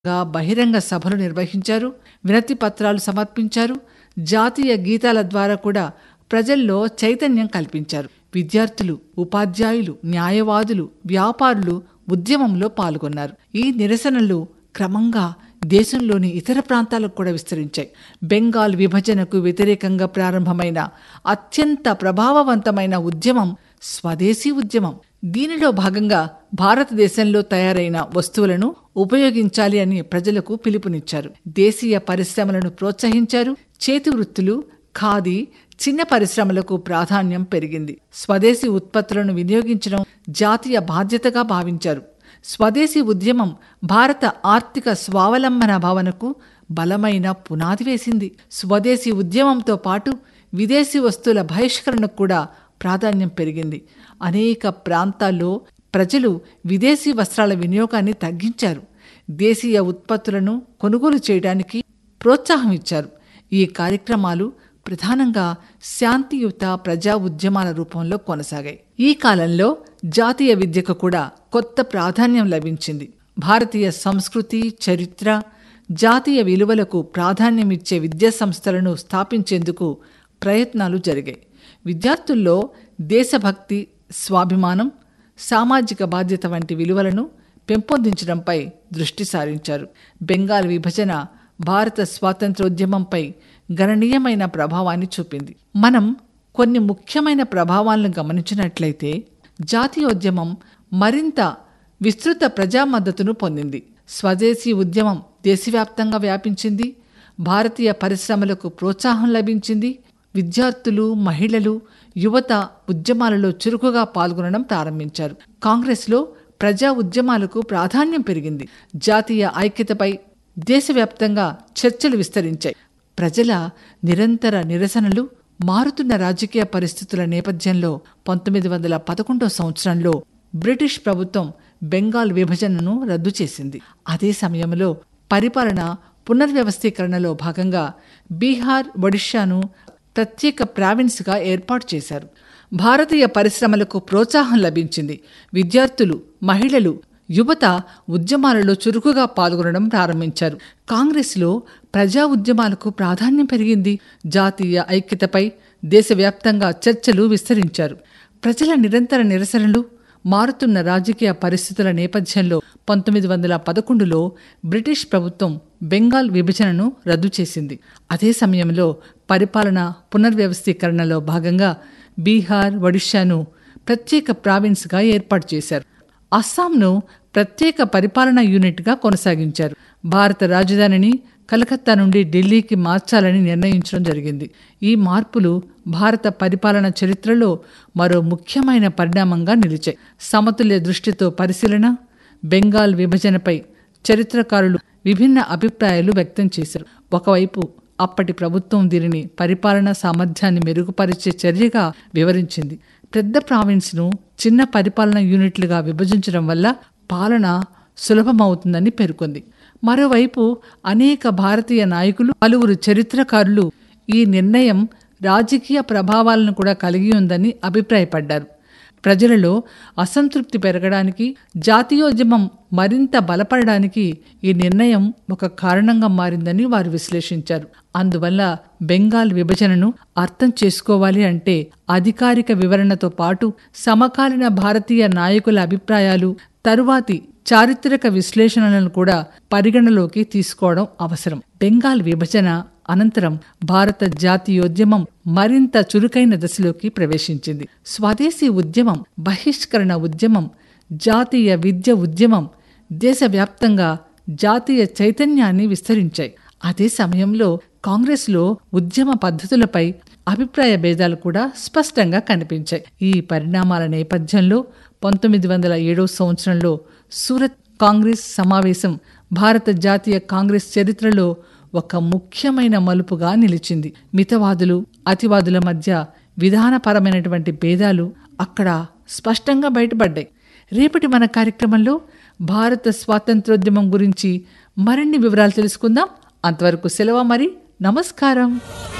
గా బహిరంగ సభలు నిర్వహించారు వినతి పత్రాలు సమర్పించారు జాతీయ గీతాల ద్వారా కూడా ప్రజల్లో చైతన్యం కల్పించారు విద్యార్థులు ఉపాధ్యాయులు న్యాయవాదులు వ్యాపారులు ఉద్యమంలో పాల్గొన్నారు ఈ నిరసనలు క్రమంగా దేశంలోని ఇతర ప్రాంతాలకు కూడా విస్తరించాయి బెంగాల్ విభజనకు వ్యతిరేకంగా ప్రారంభమైన అత్యంత ప్రభావవంతమైన ఉద్యమం స్వదేశీ ఉద్యమం దీనిలో భాగంగా భారతదేశంలో తయారైన వస్తువులను ఉపయోగించాలి అని ప్రజలకు పిలుపునిచ్చారు దేశీయ పరిశ్రమలను ప్రోత్సహించారు చేతి వృత్తులు ఖాదీ చిన్న పరిశ్రమలకు ప్రాధాన్యం పెరిగింది స్వదేశీ ఉత్పత్తులను వినియోగించడం జాతీయ బాధ్యతగా భావించారు స్వదేశీ ఉద్యమం భారత ఆర్థిక స్వావలంబన భావనకు బలమైన పునాది వేసింది స్వదేశీ ఉద్యమంతో పాటు విదేశీ వస్తువుల బహిష్కరణకు కూడా ప్రాధాన్యం పెరిగింది అనేక ప్రాంతాల్లో ప్రజలు విదేశీ వస్త్రాల వినియోగాన్ని తగ్గించారు దేశీయ ఉత్పత్తులను కొనుగోలు చేయడానికి ప్రోత్సాహం ఇచ్చారు ఈ కార్యక్రమాలు ప్రధానంగా శాంతియుత ప్రజా ఉద్యమాల రూపంలో కొనసాగాయి ఈ కాలంలో జాతీయ విద్యకు కూడా కొత్త ప్రాధాన్యం లభించింది భారతీయ సంస్కృతి చరిత్ర జాతీయ విలువలకు ప్రాధాన్యమిచ్చే విద్యా సంస్థలను స్థాపించేందుకు ప్రయత్నాలు జరిగాయి విద్యార్థుల్లో దేశభక్తి స్వాభిమానం సామాజిక బాధ్యత వంటి విలువలను పెంపొందించడంపై దృష్టి సారించారు బెంగాల్ విభజన భారత స్వాతంత్రోద్యమంపై గణనీయమైన ప్రభావాన్ని చూపింది మనం కొన్ని ముఖ్యమైన ప్రభావాలను గమనించినట్లయితే జాతీయోద్యమం మరింత విస్తృత ప్రజా మద్దతును పొందింది స్వదేశీ ఉద్యమం దేశవ్యాప్తంగా వ్యాపించింది భారతీయ పరిశ్రమలకు ప్రోత్సాహం లభించింది విద్యార్థులు మహిళలు యువత ఉద్యమాలలో చురుకుగా పాల్గొనడం ప్రారంభించారు కాంగ్రెస్లో ప్రజా ఉద్యమాలకు ప్రాధాన్యం పెరిగింది జాతీయ ఐక్యతపై దేశవ్యాప్తంగా చర్చలు విస్తరించాయి ప్రజల నిరంతర నిరసనలు మారుతున్న రాజకీయ పరిస్థితుల నేపథ్యంలో పంతొమ్మిది వందల పదకొండో సంవత్సరంలో బ్రిటిష్ ప్రభుత్వం బెంగాల్ విభజనను రద్దు చేసింది అదే సమయంలో పరిపాలన పునర్వ్యవస్థీకరణలో భాగంగా బీహార్ ఒడిషాను ప్రత్యేక ప్రావిన్స్గా ఏర్పాటు చేశారు భారతీయ పరిశ్రమలకు ప్రోత్సాహం లభించింది విద్యార్థులు మహిళలు యువత ఉద్యమాలలో చురుకుగా పాల్గొనడం ప్రారంభించారు కాంగ్రెస్లో ప్రజా ఉద్యమాలకు ప్రాధాన్యం పెరిగింది జాతీయ ఐక్యతపై దేశవ్యాప్తంగా చర్చలు విస్తరించారు ప్రజల నిరంతర నిరసనలు మారుతున్న రాజకీయ పరిస్థితుల నేపథ్యంలో పంతొమ్మిది వందల పదకొండులో బ్రిటిష్ ప్రభుత్వం బెంగాల్ విభజనను రద్దు చేసింది అదే సమయంలో పరిపాలన పునర్వ్యవస్థీకరణలో భాగంగా బీహార్ ఒడిషాను ప్రత్యేక ప్రావిన్స్గా ఏర్పాటు చేశారు అస్సాంను ప్రత్యేక పరిపాలనా యూనిట్గా కొనసాగించారు భారత రాజధానిని కలకత్తా నుండి ఢిల్లీకి మార్చాలని నిర్ణయించడం జరిగింది ఈ మార్పులు భారత పరిపాలన చరిత్రలో మరో ముఖ్యమైన పరిణామంగా నిలిచాయి సమతుల్య దృష్టితో పరిశీలన బెంగాల్ విభజనపై చరిత్రకారులు విభిన్న అభిప్రాయాలు వ్యక్తం చేశారు ఒకవైపు అప్పటి ప్రభుత్వం దీనిని పరిపాలనా సామర్థ్యాన్ని మెరుగుపరిచే చర్యగా వివరించింది పెద్ద ప్రావిన్స్ను చిన్న పరిపాలనా యూనిట్లుగా విభజించడం వల్ల పాలన సులభమవుతుందని పేర్కొంది మరోవైపు అనేక భారతీయ నాయకులు పలువురు చరిత్రకారులు ఈ నిర్ణయం రాజకీయ ప్రభావాలను కూడా కలిగి ఉందని అభిప్రాయపడ్డారు ప్రజలలో అసంతృప్తి పెరగడానికి జాతీయోద్యమం మరింత బలపడడానికి ఈ నిర్ణయం ఒక కారణంగా మారిందని వారు విశ్లేషించారు అందువల్ల బెంగాల్ విభజనను అర్థం చేసుకోవాలి అంటే అధికారిక వివరణతో పాటు సమకాలీన భారతీయ నాయకుల అభిప్రాయాలు తరువాతి చారిత్రక విశ్లేషణలను కూడా పరిగణలోకి తీసుకోవడం అవసరం బెంగాల్ విభజన అనంతరం భారత జాతీయోద్యమం మరింత చురుకైన దశలోకి ప్రవేశించింది స్వదేశీ ఉద్యమం బహిష్కరణ ఉద్యమం జాతీయ విద్య ఉద్యమం దేశవ్యాప్తంగా జాతీయ చైతన్యాన్ని విస్తరించాయి అదే సమయంలో కాంగ్రెస్లో ఉద్యమ పద్ధతులపై అభిప్రాయ భేదాలు కూడా స్పష్టంగా కనిపించాయి ఈ పరిణామాల నేపథ్యంలో పంతొమ్మిది వందల ఏడవ సంవత్సరంలో సూరత్ కాంగ్రెస్ సమావేశం భారత జాతీయ కాంగ్రెస్ చరిత్రలో ఒక ముఖ్యమైన మలుపుగా నిలిచింది మితవాదులు అతివాదుల మధ్య విధానపరమైనటువంటి భేదాలు అక్కడ స్పష్టంగా బయటపడ్డాయి రేపటి మన కార్యక్రమంలో భారత స్వాతంత్రోద్యమం గురించి మరిన్ని వివరాలు తెలుసుకుందాం అంతవరకు సెలవు మరి నమస్కారం